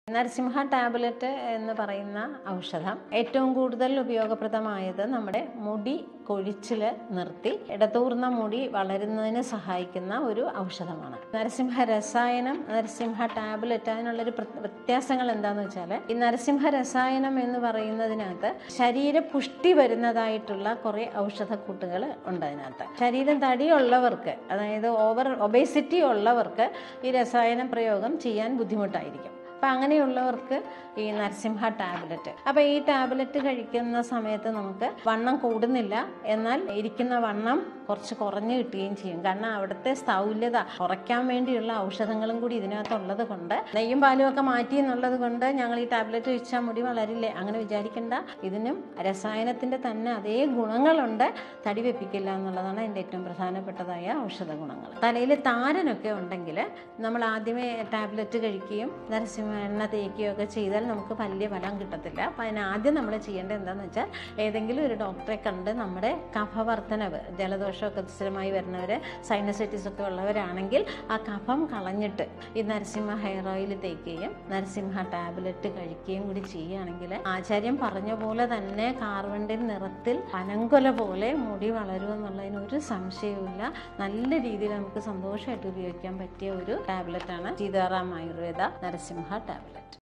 Narasimha tablet എന്ന് പറയുന്ന ഔഷധം ഏറ്റവും കൂടുതൽ ഉപയോഗപ്രദമായത് നമ്മുടെ മുടി കൊഴിച്ചിൽ നിർത്തി ഇടതൂർന്ന മുടി വളരുന്നതിന് സഹായിക്കുന്ന ഒരു ഔഷധമാണ് നരസിംഹ രസായനം നരസിംഹ ടാബ്ലറ്റ് അതിനുള്ളൊരു പ്ര- വ്യത്യാസങ്ങൾ എന്താന്ന് വെച്ചാൽ ഈ നരസിംഹ രസായനം എന്ന് പറയുന്നതിനകത്ത് ശരീര പുഷ്ടി വരുന്നതായിട്ടുള്ള കുറേ ഔഷധക്കൂട്ടുകൾ ഉണ്ട് അതിനകത്ത് ശരീരം തടിയുള്ളവർക്ക് അതായത് ഓവർ ഒബേസിറ്റി ഉള്ളവർക്ക് ഈ രസായന പ്രയോഗം ചെയ്യാൻ ബുദ്ധിമുട്ടായിരിക്കും അപ്പം അങ്ങനെയുള്ളവർക്ക് ഈ നരസിംഹ ടാബ്ലറ്റ് അപ്പം ഈ ടാബ്ലറ്റ് കഴിക്കുന്ന സമയത്ത് നമുക്ക് വണ്ണം കൂടുന്നില്ല എന്നാൽ ഇരിക്കുന്ന വണ്ണം കുറച്ച് കുറഞ്ഞു കിട്ടുകയും ചെയ്യും കാരണം അവിടുത്തെ സ്ഥൗല്യത കുറയ്ക്കാൻ വേണ്ടിയുള്ള ഔഷധങ്ങളും കൂടി ഇതിനകത്തുള്ളത് കൊണ്ട് നെയ്യും പാലും ഒക്കെ മാറ്റി എന്നുള്ളത് കൊണ്ട് ഞങ്ങൾ ഈ ടാബ്ലറ്റ് കഴിച്ചാൽ മുടി വളരില്ലേ അങ്ങനെ വിചാരിക്കേണ്ട ഇതിനും രസായനത്തിൻ്റെ തന്നെ അതേ ഗുണങ്ങളുണ്ട് തടി വെപ്പിക്കില്ല എന്നുള്ളതാണ് അതിൻ്റെ ഏറ്റവും പ്രധാനപ്പെട്ടതായ ഔഷധ ഗുണങ്ങൾ തലയിൽ താരനൊക്കെ ഉണ്ടെങ്കിൽ നമ്മൾ ആദ്യമേ ടാബ്ലറ്റ് കഴിക്കുകയും നരസിംഹ എണ്ണ തേക്കുകയോ ഒക്കെ ചെയ്താൽ നമുക്ക് വലിയ ഫലം കിട്ടത്തില്ല അപ്പം അതിന് ആദ്യം നമ്മൾ ചെയ്യേണ്ടത് എന്താണെന്ന് വെച്ചാൽ ഏതെങ്കിലും ഒരു ഡോക്ടറെ കണ്ട് നമ്മുടെ കഫവർദ്ധനവ് ജലദോഷമൊക്കെ സ്ഥിരമായി വരുന്നവർ സൈനസൈറ്റിസ് ഒക്കെ ഉള്ളവരാണെങ്കിൽ ആ കഫം കളഞ്ഞിട്ട് ഈ നരസിംഹ ഹെയർ ഓയിൽ തേക്കുകയും നരസിംഹ ടാബ്ലറ്റ് കഴിക്കുകയും കൂടി ചെയ്യുകയാണെങ്കിൽ ആചാര്യം പറഞ്ഞ പോലെ തന്നെ കാർബണിൻ്റെ നിറത്തിൽ പനങ്കൊല പോലെ മുടി വളരുമെന്നുള്ളതിന് ഒരു സംശയവുമില്ല നല്ല രീതിയിൽ നമുക്ക് സന്തോഷമായിട്ട് ഉപയോഗിക്കാൻ പറ്റിയ ഒരു ടാബ്ലറ്റാണ് സീതാറാം ആയുർവേദ നരസിംഹ ടാബ്ലറ്റ്